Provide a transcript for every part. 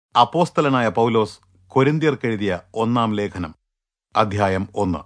അപ്പോസ്തലനായ പൗലോസ് കൊരിന്ത്യർക്കെഴുതിയ ഒന്നാം ലേഖനം അധ്യായം ഒന്ന്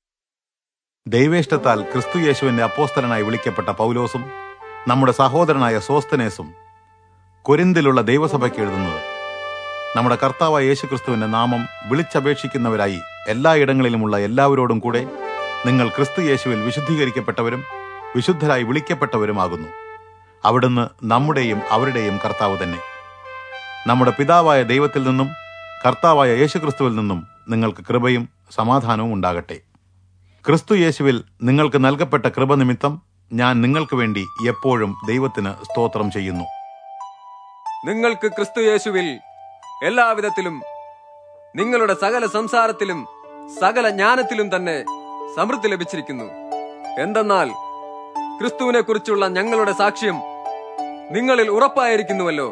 ദൈവേഷ്ടത്താൽ ക്രിസ്തുയേശുവിന്റെ അപ്പോസ്തലനായി വിളിക്കപ്പെട്ട പൗലോസും നമ്മുടെ സഹോദരനായ സോസ്തനേസും കൊരിന്തിലുള്ള ദൈവസഭയ്ക്ക് എഴുതുന്നത് നമ്മുടെ കർത്താവായ യേശുക്രിസ്തുവിന്റെ നാമം വിളിച്ചപേക്ഷിക്കുന്നവരായി എല്ലായിടങ്ങളിലുമുള്ള എല്ലാവരോടും കൂടെ നിങ്ങൾ ക്രിസ്തു യേശുവിൽ വിശുദ്ധീകരിക്കപ്പെട്ടവരും വിശുദ്ധരായി വിളിക്കപ്പെട്ടവരുമാകുന്നു അവിടുന്ന് നമ്മുടെയും അവരുടെയും കർത്താവ് തന്നെ നമ്മുടെ പിതാവായ ദൈവത്തിൽ നിന്നും കർത്താവായ യേശുക്രിസ്തുവിൽ നിന്നും നിങ്ങൾക്ക് കൃപയും സമാധാനവും ഉണ്ടാകട്ടെ ക്രിസ്തു യേശുവിൽ നിങ്ങൾക്ക് നൽകപ്പെട്ട കൃപ നിമിത്തം ഞാൻ നിങ്ങൾക്ക് വേണ്ടി എപ്പോഴും ദൈവത്തിന് സ്തോത്രം ചെയ്യുന്നു നിങ്ങൾക്ക് ക്രിസ്തു യേശുവിൽ എല്ലാവിധത്തിലും നിങ്ങളുടെ സകല സംസാരത്തിലും സകല ജ്ഞാനത്തിലും തന്നെ സമൃദ്ധി ലഭിച്ചിരിക്കുന്നു എന്തെന്നാൽ ക്രിസ്തുവിനെ കുറിച്ചുള്ള ഞങ്ങളുടെ സാക്ഷ്യം നിങ്ങളിൽ ഉറപ്പായിരിക്കുന്നുവല്ലോ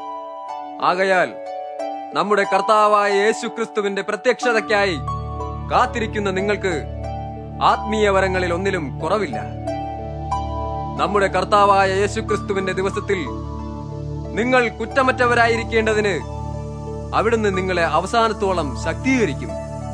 ആകയാൽ നമ്മുടെ കർത്താവായ യേശു ക്രിസ്തുവിന്റെ പ്രത്യക്ഷതയ്ക്കായി കാത്തിരിക്കുന്ന നിങ്ങൾക്ക് ആത്മീയ വരങ്ങളിൽ ഒന്നിലും കുറവില്ല നമ്മുടെ കർത്താവായ യേശു ക്രിസ്തുവിന്റെ ദിവസത്തിൽ നിങ്ങൾ കുറ്റമറ്റവരായിരിക്കേണ്ടതിന് അവിടുന്ന് നിങ്ങളെ അവസാനത്തോളം ശക്തീകരിക്കും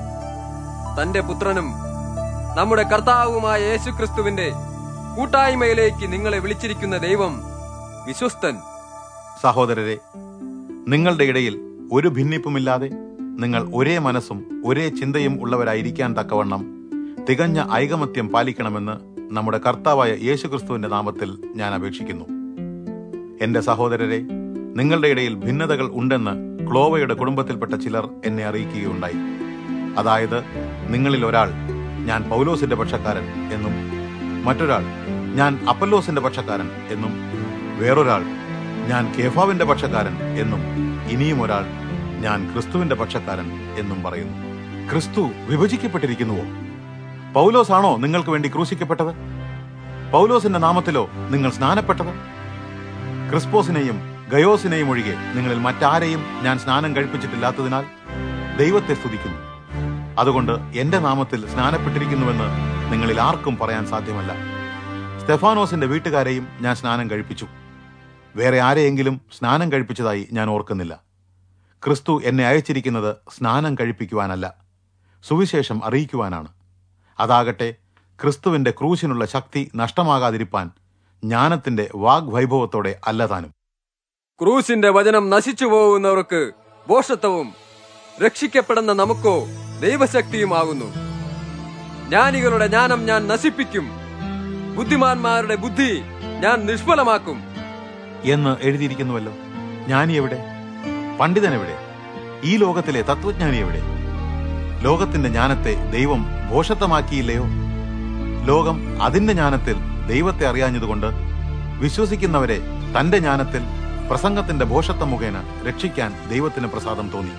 തന്റെ പുത്രനും നമ്മുടെ കർത്താവുമായ യേശുക്രിസ്തുവിന്റെ കൂട്ടായ്മയിലേക്ക് നിങ്ങളെ വിളിച്ചിരിക്കുന്ന ദൈവം വിശ്വസ്തൻ സഹോദരരെ നിങ്ങളുടെ ഇടയിൽ ഒരു ഭിന്നിപ്പുമില്ലാതെ നിങ്ങൾ ഒരേ മനസ്സും ഒരേ ചിന്തയും ഉള്ളവരായിരിക്കാൻ തക്കവണ്ണം തികഞ്ഞ ഐകമത്യം പാലിക്കണമെന്ന് നമ്മുടെ കർത്താവായ യേശുക്രിസ്തുവിന്റെ നാമത്തിൽ ഞാൻ അപേക്ഷിക്കുന്നു എന്റെ സഹോദരരെ നിങ്ങളുടെ ഇടയിൽ ഭിന്നതകൾ ഉണ്ടെന്ന് ക്ലോവയുടെ കുടുംബത്തിൽപ്പെട്ട ചിലർ എന്നെ അറിയിക്കുകയുണ്ടായി അതായത് നിങ്ങളിൽ ഒരാൾ ഞാൻ പൗലോസിന്റെ പക്ഷക്കാരൻ എന്നും മറ്റൊരാൾ ഞാൻ അപ്പല്ലോസിന്റെ പക്ഷക്കാരൻ എന്നും വേറൊരാൾ ഞാൻ കേഫാവിന്റെ പക്ഷക്കാരൻ എന്നും ഇനിയും ഒരാൾ ഞാൻ ക്രിസ്തുവിന്റെ പക്ഷക്കാരൻ എന്നും പറയുന്നു ക്രിസ്തു വിഭജിക്കപ്പെട്ടിരിക്കുന്നുവോ പൗലോസാണോ നിങ്ങൾക്ക് വേണ്ടി ക്രൂശിക്കപ്പെട്ടത് പൗലോസിന്റെ നാമത്തിലോ നിങ്ങൾ സ്നാനപ്പെട്ടത് ക്രിസ്പോസിനെയും ഗയോസിനെയും ഒഴികെ നിങ്ങളിൽ മറ്റാരെയും ഞാൻ സ്നാനം കഴിപ്പിച്ചിട്ടില്ലാത്തതിനാൽ ദൈവത്തെ സ്തുതിക്കുന്നു അതുകൊണ്ട് എന്റെ നാമത്തിൽ സ്നാനപ്പെട്ടിരിക്കുന്നുവെന്ന് നിങ്ങളിൽ ആർക്കും പറയാൻ സാധ്യമല്ല സ്തെഫാനോസിന്റെ വീട്ടുകാരെയും ഞാൻ സ്നാനം കഴിപ്പിച്ചു വേറെ ആരെയെങ്കിലും സ്നാനം കഴിപ്പിച്ചതായി ഞാൻ ഓർക്കുന്നില്ല ക്രിസ്തു എന്നെ അയച്ചിരിക്കുന്നത് സ്നാനം കഴിപ്പിക്കുവാനല്ല സുവിശേഷം അറിയിക്കുവാനാണ് അതാകട്ടെ ക്രിസ്തുവിന്റെ ക്രൂശിനുള്ള ശക്തി നഷ്ടമാകാതിരിപ്പാൻ ജ്ഞാനത്തിന്റെ വാഗ്വൈഭവത്തോടെ അല്ലതാനും ക്രൂശിന്റെ വചനം നശിച്ചു പോകുന്നവർക്ക് ഭോഷത്വവും രക്ഷിക്കപ്പെടുന്ന നമുക്കോ ദൈവശക്തിയുമാകുന്നു ജ്ഞാനികളുടെ ജ്ഞാനം ഞാൻ നശിപ്പിക്കും ബുദ്ധിമാന്മാരുടെ ബുദ്ധി ഞാൻ നിഷ്ഫലമാക്കും എന്ന് എഴുതിയിരിക്കുന്നുവല്ലോ ജ്ഞാനി എവിടെ പണ്ഡിതൻ എവിടെ ഈ ലോകത്തിലെ തത്വജ്ഞാനി എവിടെ ലോകത്തിന്റെ ജ്ഞാനത്തെ ദൈവം ഭോഷത്വമാക്കിയില്ലയോ ലോകം അതിന്റെ ജ്ഞാനത്തിൽ ദൈവത്തെ അറിയാഞ്ഞതുകൊണ്ട് വിശ്വസിക്കുന്നവരെ തന്റെ ജ്ഞാനത്തിൽ പ്രസംഗത്തിന്റെ ഭോഷത്വം മുഖേന രക്ഷിക്കാൻ ദൈവത്തിന് പ്രസാദം തോന്നി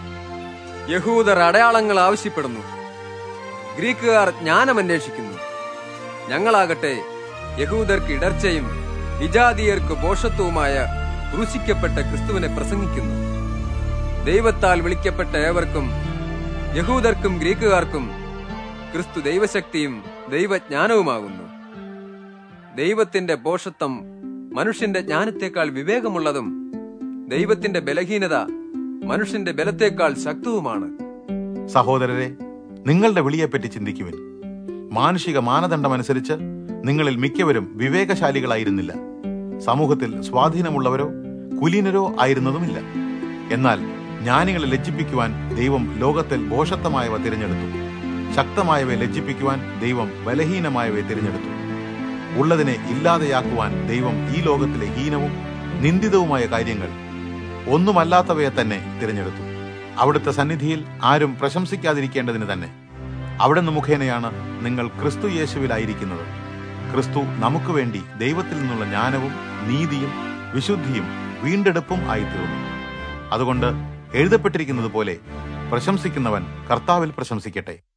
യഹൂദർ അടയാളങ്ങൾ ആവശ്യപ്പെടുന്നു ഗ്രീക്കുകാർ ജ്ഞാനം അന്വേഷിക്കുന്നു ഞങ്ങളാകട്ടെ യഹൂദർക്ക് ഇടർച്ചയും വിജാതീയർക്ക് ഭോഷത്വവുമായ ക്രൂശിക്കപ്പെട്ട ക്രിസ്തുവിനെ പ്രസംഗിക്കുന്നു ദൈവത്താൽ വിളിക്കപ്പെട്ട ഏവർക്കും യഹൂദർക്കും ഗ്രീക്കുകാർക്കും ക്രിസ്തു ദൈവശക്തിയും ദൈവജ്ഞാനവുമാകുന്നു ദൈവത്തിന്റെ ഭോഷത്വം മനുഷ്യന്റെ ജ്ഞാനത്തെക്കാൾ വിവേകമുള്ളതും ദൈവത്തിന്റെ ബലഹീനത മനുഷ്യന്റെ ബലത്തേക്കാൾ ശക്തവുമാണ് സഹോദരരെ നിങ്ങളുടെ വിളിയെപ്പറ്റി ചിന്തിക്കുവിൻ മാനുഷിക മാനദണ്ഡമനുസരിച്ച് നിങ്ങളിൽ മിക്കവരും വിവേകശാലികളായിരുന്നില്ല സമൂഹത്തിൽ സ്വാധീനമുള്ളവരോ കുലീനരോ ആയിരുന്നതുമില്ല എന്നാൽ ജ്ഞാനികളെ ലജ്ജിപ്പിക്കുവാൻ ദൈവം ലോകത്തിൽ ഭോഷത്വമായവ തിരഞ്ഞെടുത്തു ശക്തമായവയെ ലജ്ജിപ്പിക്കുവാൻ ദൈവം ബലഹീനമായവയെ തിരഞ്ഞെടുത്തു ഉള്ളതിനെ ഇല്ലാതെയാക്കുവാൻ ദൈവം ഈ ലോകത്തിലെ ഹീനവും നിന്ദിതവുമായ കാര്യങ്ങൾ ഒന്നുമല്ലാത്തവയെ തന്നെ തിരഞ്ഞെടുത്തു അവിടുത്തെ സന്നിധിയിൽ ആരും പ്രശംസിക്കാതിരിക്കേണ്ടതിന് തന്നെ അവിടുന്ന് മുഖേനയാണ് നിങ്ങൾ ക്രിസ്തു യേശുവിലായിരിക്കുന്നത് ക്രിസ്തു നമുക്ക് വേണ്ടി ദൈവത്തിൽ നിന്നുള്ള ജ്ഞാനവും നീതിയും വിശുദ്ധിയും വീണ്ടെടുപ്പും ആയിത്തീർന്നു അതുകൊണ്ട് എഴുതപ്പെട്ടിരിക്കുന്നത് പോലെ പ്രശംസിക്കുന്നവൻ കർത്താവിൽ പ്രശംസിക്കട്ടെ